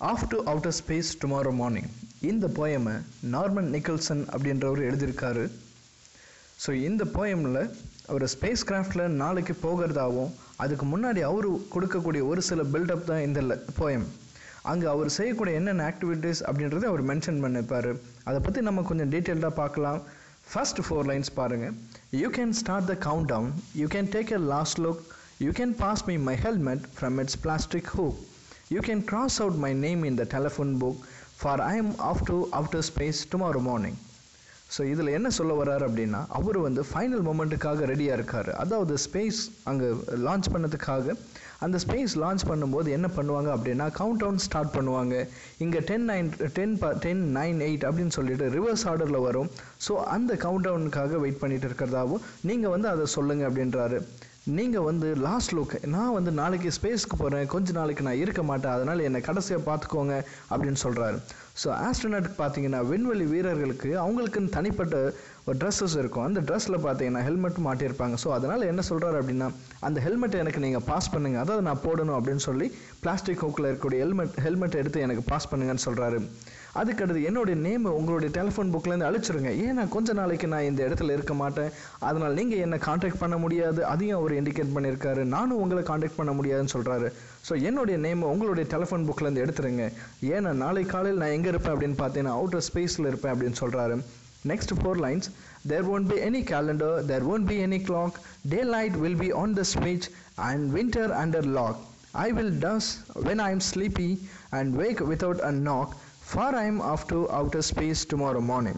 Of to outer space tomorrow morning இந்த போயமை Norman Nicholson அப்படின்றவர் எழுதியிருக்காரு ஸோ இந்த போயமில் ஒரு ஸ்பேஸ் கிராஃப்டில் நாளைக்கு போகிறதாகவும் அதுக்கு முன்னாடி அவர் கொடுக்கக்கூடிய ஒரு சில பில்டப் தான் இந்த போயம் அங்கே அவர் செய்யக்கூடிய என்னென்ன ஆக்டிவிட்டீஸ் அப்படின்றத அவர் மென்ஷன் பண்ணியிருப்பார் அதை பற்றி நம்ம கொஞ்சம் டீட்டெயில்டாக பார்க்கலாம் ஃபர்ஸ்ட் ஃபோர் லைன்ஸ் பாருங்கள் you can start the count down you can take a last look you can pass me my helmet from its plastic hook you can cross out my name in the telephone book for I am off to outer space tomorrow morning so இதில் என்ன சொல்ல வர்றாரு அப்படின்னா அவர் வந்து final மூமெண்ட்டுக்காக ரெடியாக இருக்கார் அதாவது space அங்கே லான்ச் பண்ணதுக்காக அந்த ஸ்பேஸ் லான்ச் பண்ணும்போது என்ன பண்ணுவாங்க அப்படின்னா கவுண்ட் டவுன் ஸ்டார்ட் பண்ணுவாங்க இங்கே டென் நைன் டென் ப டென் நைன் எயிட் அப்படின்னு சொல்லிட்டு ரிவர்ஸ் ஆர்டரில் வரும் ஸோ அந்த கவுண்ட் டவுனுக்காக வெயிட் பண்ணிட்டு இருக்கிறதாவும் நீங்கள் வந்து அதை சொல்லுங்கள் அப்படின்றாரு நீங்கள் வந்து லாஸ்ட் லுக் நான் வந்து நாளைக்கு ஸ்பேஸ்க்கு போகிறேன் கொஞ்ச நாளைக்கு நான் இருக்க மாட்டேன் அதனால் என்னை கடைசியாக பார்த்துக்கோங்க அப்படின்னு சொல்கிறாரு ஸோ ஆஸ்ட்ரோனாட்டுக்கு பார்த்தீங்கன்னா விண்வெளி வீரர்களுக்கு அவங்களுக்குன்னு தனிப்பட்ட ஒரு ட்ரெஸ்ஸஸ் இருக்கும் அந்த ட்ரெஸ்ஸில் பார்த்தீங்கன்னா ஹெல்மெட் மாட்டியிருப்பாங்க ஸோ அதனால் என்ன சொல்கிறாரு அப்படின்னா அந்த ஹெல்மெட்டை எனக்கு நீங்கள் பாஸ் பண்ணுங்கள் அதாவது நான் போடணும் அப்படின்னு சொல்லி பிளாஸ்டிக் ஹூக்கில் இருக்கக்கூடிய ஹெல்மெட் ஹெல்மெட் எடுத்து எனக்கு பாஸ் பண்ணுங்கன்னு சொல்கிறாரு அதுக்கடுத்து என்னுடைய நேம் உங்களுடைய டெலிஃபோன் புக்லேருந்து அழிச்சிருங்க ஏன்னா கொஞ்ச நாளைக்கு நான் இந்த இடத்துல இருக்க மாட்டேன் அதனால் நீங்கள் என்னை காண்டாக்ட் பண்ண முடியாது அதையும் அவர் இண்டிகேட் பண்ணியிருக்காரு நானும் உங்களை காண்டாக்ட் பண்ண முடியாதுன்னு சொல்கிறாரு ஸோ என்னுடைய நேம் உங்களுடைய டெலிஃபோன் புக்லேருந்து எடுத்துருங்க ஏன்னா நாளை காலையில் நான் எங்கே இருப்பேன் அப்படின்னு பார்த்தீங்கன்னா அவுட்டர் ஸ்பேஸில் இருப்பேன் அப்படின்னு சொல்கிறாரு next four lines there won't be any calendar there won't be any clock daylight will be on the switch and winter under lock i will dust when i am sleepy and wake without a knock for i am off to outer space tomorrow morning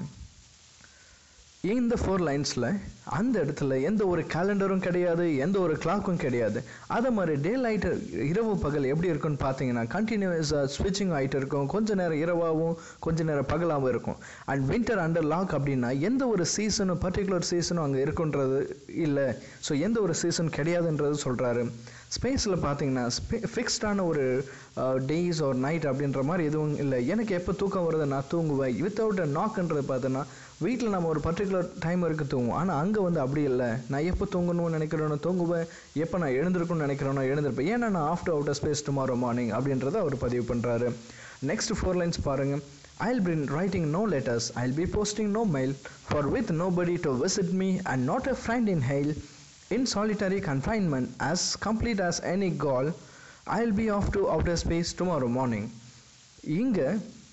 இந்த four லைன்ஸில் அந்த இடத்துல எந்த ஒரு கேலண்டரும் கிடையாது எந்த ஒரு கிளாக்கும் கிடையாது அதே மாதிரி டே லைட் இரவு பகல் எப்படி இருக்குன்னு பார்த்தீங்கன்னா கண்டினியூஸாக ஸ்விட்சிங் ஆகிட்டு இருக்கும் கொஞ்ச நேரம் இரவாகவும் கொஞ்ச நேரம் பகலாகவும் இருக்கும் அண்ட் வின்டர் அண்டர் லாக் அப்படின்னா எந்த ஒரு சீசனும் பர்டிகுலர் சீசனும் அங்கே இருக்குன்றது இல்லை ஸோ எந்த ஒரு சீசன் கிடையாதுன்றது சொல்கிறாரு ஸ்பேஸில் பார்த்தீங்கன்னா ஸ்பே ஃபிக்ஸ்டான ஒரு டேஸ் ஒரு நைட் அப்படின்ற மாதிரி எதுவும் இல்லை எனக்கு எப்போ தூக்கம் வருது நான் தூங்குவேன் வித்தவுட் அ நாக்ன்றது பார்த்தோன்னா வீட்டில் நம்ம ஒரு பர்டிகுலர் டைம் வரைக்கும் தூங்குவோம் ஆனால் அங்கே வந்து அப்படி இல்லை நான் எப்போ தூங்கணும்னு நினைக்கிறேனோ தூங்குவேன் எப்போ நான் எழுந்திருக்கணும்னு நினைக்கிறேனோ எழுந்திருப்பேன் ஏன்னா நான் after outer space tomorrow morning அப்படின்றத அவர் பதிவு பண்ணுறாரு நெக்ஸ்ட் ஃபோர் லைன்ஸ் பாருங்கள் I'll be writing no letters, I'll be posting no mail, for with nobody to visit me and not a friend in hail, in solitary confinement, as complete as any goal, I'll be off to outer space tomorrow morning. இங்கே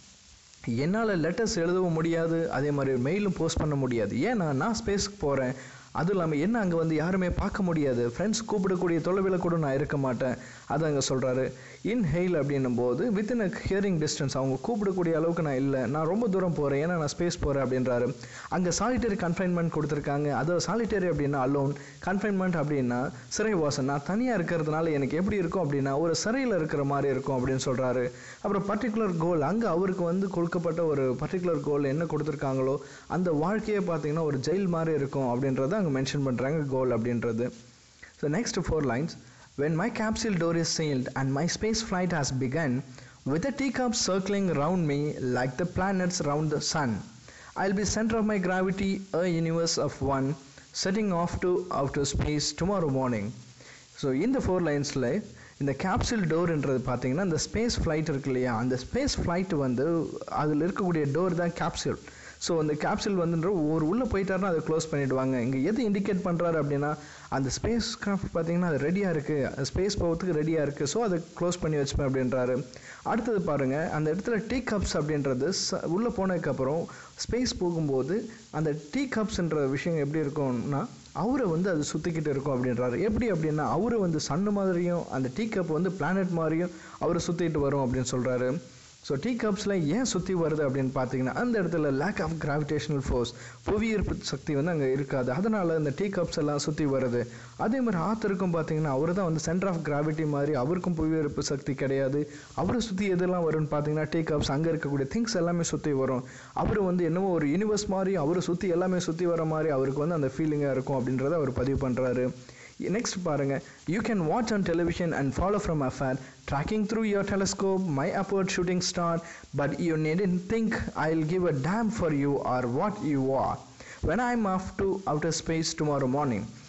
என்னால் letters எழுதவும் முடியாது அதே மாதிரி மெயிலும் post பண்ண முடியாது ஏன்னா நான் ஸ்பேஸ்க்கு போகிறேன் அதுவும் இல்லாமல் என்ன அங்கே வந்து யாருமே பார்க்க முடியாது ஃப்ரெண்ட்ஸ் கூப்பிடக்கூடிய தொலைவில் கூட நான் இருக்க மாட்டேன் அது அங்கே சொல்கிறாரு இன் ஹெயில் அப்படின்னும் போது வித்தின் அ ஹியரிங் டிஸ்டன்ஸ் அவங்க கூப்பிடக்கூடிய அளவுக்கு நான் இல்லை நான் ரொம்ப தூரம் போகிறேன் ஏன்னா நான் ஸ்பேஸ் போகிறேன் அப்படின்றாரு அங்கே சாலிட்டரி கன்ஃபைன்மெண்ட் கொடுத்துருக்காங்க அது சாலிட்டரி அப்படின்னா அலோன் கன்ஃபைன்மெண்ட் அப்படின்னா சிறைவாசம் நான் தனியாக இருக்கிறதுனால எனக்கு எப்படி இருக்கும் அப்படின்னா ஒரு சிறையில் இருக்கிற மாதிரி இருக்கும் அப்படின்னு சொல்கிறாரு அப்புறம் பர்டிகுலர் கோல் அங்கே அவருக்கு வந்து கொடுக்கப்பட்ட ஒரு பர்டிகுலர் கோல் என்ன கொடுத்துருக்காங்களோ அந்த வாழ்க்கையை பார்த்தீங்கன்னா ஒரு ஜெயில் மாதிரி இருக்கும் அப்படின்றத அங்கே மென்ஷன் பண்ணுறாங்க கோல் அப்படின்றது so next four lines When my capsule door is sealed and my space flight has begun, with a teacup circling round me like the planets round the sun, I'll be center of my gravity, a universe of one, setting off to outer space tomorrow morning. So இந்த four லைன்ஸில் இந்த capsule டோர்ன்றது பார்த்தீங்கன்னா இந்த space flight இருக்கு இல்லையா அந்த space flight வந்து அதில் இருக்கக்கூடிய டோர் தான் கேப்சூல் ஸோ அந்த கேப்சூல் வந்துன்ற ஒரு உள்ளே போயிட்டாருன்னா அதை க்ளோஸ் பண்ணிவிடுவாங்க இங்கே எது இண்டிகேட் பண்ணுறாரு அப்படின்னா அந்த ஸ்பேஸ் கிராஃப்ட் பார்த்தீங்கன்னா அது ரெடியாக இருக்குது ஸ்பேஸ் போகிறதுக்கு ரெடியாக இருக்குது ஸோ அதை க்ளோஸ் பண்ணி வச்சுப்பேன் அப்படின்றாரு அடுத்தது பாருங்கள் அந்த இடத்துல டீ கப்ஸ் அப்படின்றது ச உள்ளே போனதுக்கப்புறம் ஸ்பேஸ் போகும்போது அந்த டீ கப்ஸ்ன்ற விஷயம் எப்படி இருக்கும்னா அவரை வந்து அது சுற்றிக்கிட்டு இருக்கும் அப்படின்றாரு எப்படி அப்படின்னா அவரு வந்து சன்னு மாதிரியும் அந்த டீ கப் வந்து பிளானட் மாதிரியும் அவரை சுற்றிட்டு வரும் அப்படின்னு சொல்கிறாரு ஸோ டீ கப்ஸில் ஏன் சுற்றி வருது அப்படின்னு பார்த்தீங்கன்னா அந்த இடத்துல லேக் ஆஃப் கிராவிடேஷனல் ஃபோர்ஸ் புவியீர்ப்பு சக்தி வந்து அங்கே இருக்காது அதனால் இந்த டீ கப்ஸ் எல்லாம் சுற்றி வருது அதே மாதிரி ஆத்தருக்கும் பார்த்தீங்கன்னா அவர் தான் வந்து சென்டர் ஆஃப் கிராவிட்டி மாதிரி அவருக்கும் புவியீர்ப்பு சக்தி கிடையாது அவரை சுற்றி எதெல்லாம் வரும்னு பார்த்தீங்கன்னா டீ கப்ஸ் அங்கே இருக்கக்கூடிய திங்ஸ் எல்லாமே சுற்றி வரும் அவர் வந்து என்னமோ ஒரு யூனிவர்ஸ் மாதிரி அவரை சுற்றி எல்லாமே சுற்றி வர மாதிரி அவருக்கு வந்து அந்த ஃபீலிங்காக இருக்கும் அப்படின்றத அவர் பதிவு பண்ணுறாரு நெக்ஸ்ட் பாருங்க you can watch on television and follow from afar tracking through your telescope my upward shooting star but you need think I will give a damn for you or what you are when I am off to outer space tomorrow morning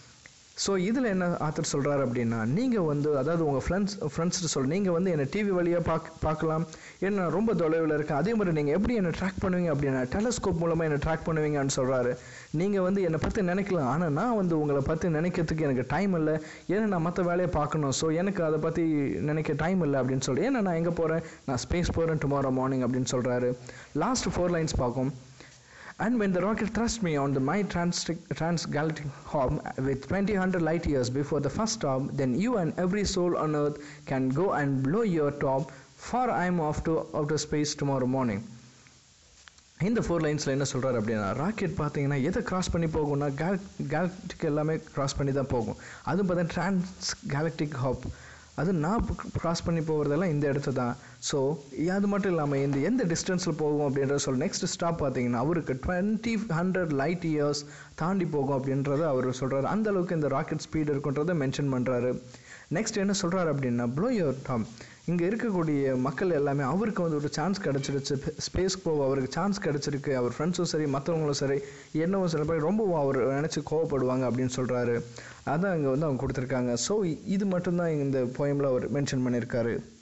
so இதில் என்ன author சொல்கிறாரு அப்படின்னா நீங்கள் வந்து அதாவது உங்கள் friends ஃப்ரெண்ட்ஸ்ட்டு சொல் நீங்கள் வந்து என்னை டிவி வழியாக பாக் பார்க்கலாம் என்ன ரொம்ப தொலைவில் இருக்கேன் அதே மாதிரி நீங்கள் எப்படி என்னை ட்ராக் பண்ணுவீங்க அப்படின்னா டெலஸ்கோப் மூலமாக என்னை ட்ராக் பண்ணுவீங்கன்னு சொல்கிறாரு நீங்கள் வந்து என்னை பற்றி நினைக்கலாம் ஆனால் நான் வந்து உங்களை பற்றி நினைக்கிறதுக்கு எனக்கு டைம் இல்லை ஏன்னா நான் மற்ற வேலையை பார்க்கணும் ஸோ எனக்கு அதை பற்றி நினைக்க டைம் இல்லை அப்படின்னு சொல்லி ஏன்னா நான் எங்கே போகிறேன் நான் ஸ்பேஸ் போகிறேன் டுமாரோ மார்னிங் அப்படின்னு சொல்கிறாரு லாஸ்ட் ஃபோர் லைன்ஸ் பார்க்கும் And when the rocket thrust me on the my trans- transgalactic hop with 2000 light years before the first stop, then you and every soul on earth can go and blow your top, for I am off to outer space tomorrow morning. இந்த four லைன்ஸில் என்ன சொல்கிறாரு அப்படின்னா rocket பார்த்தீங்கன்னா எதை cross பண்ணி போகும்னா கேல் கேலக்டிக் எல்லாமே கிராஸ் பண்ணி தான் போகும் அதுவும் பார்த்தா டிரான்ஸ் கேலக்டிக் ஹாப் அது நான் கிராஸ் பண்ணி போகிறதெல்லாம் இந்த இடத்து தான் ஸோ அது மட்டும் இல்லாமல் இந்த எந்த டிஸ்டன்ஸில் போகும் அப்படின்றத சொல்ல நெக்ஸ்ட் ஸ்டாப் பார்த்தீங்கன்னா அவருக்கு டுவெண்ட்டி ஹண்ட்ரட் லைட் இயர்ஸ் தாண்டி போகும் அப்படின்றத அவர் சொல்கிறாரு அந்த அளவுக்கு இந்த ராக்கெட் ஸ்பீடு இருக்குன்றதை மென்ஷன் பண்ணுறாரு நெக்ஸ்ட் என்ன சொல்கிறாரு அப்படின்னா ப்ளோ யோர் டாம் இங்கே இருக்கக்கூடிய மக்கள் எல்லாமே அவருக்கு வந்து ஒரு சான்ஸ் கிடச்சிருச்சு ஸ்பேஸ்க்கு போக அவருக்கு சான்ஸ் கிடச்சிருக்கு அவர் ஃப்ரெண்ட்ஸும் சரி மற்றவங்களும் சரி என்னவும் சில பேர் ரொம்ப அவர் நினச்சி கோவப்படுவாங்க அப்படின்னு சொல்கிறாரு அதான் இங்கே வந்து அவங்க கொடுத்துருக்காங்க ஸோ இது மட்டும்தான் இந்த போயமில் அவர் மென்ஷன் பண்ணியிருக்காரு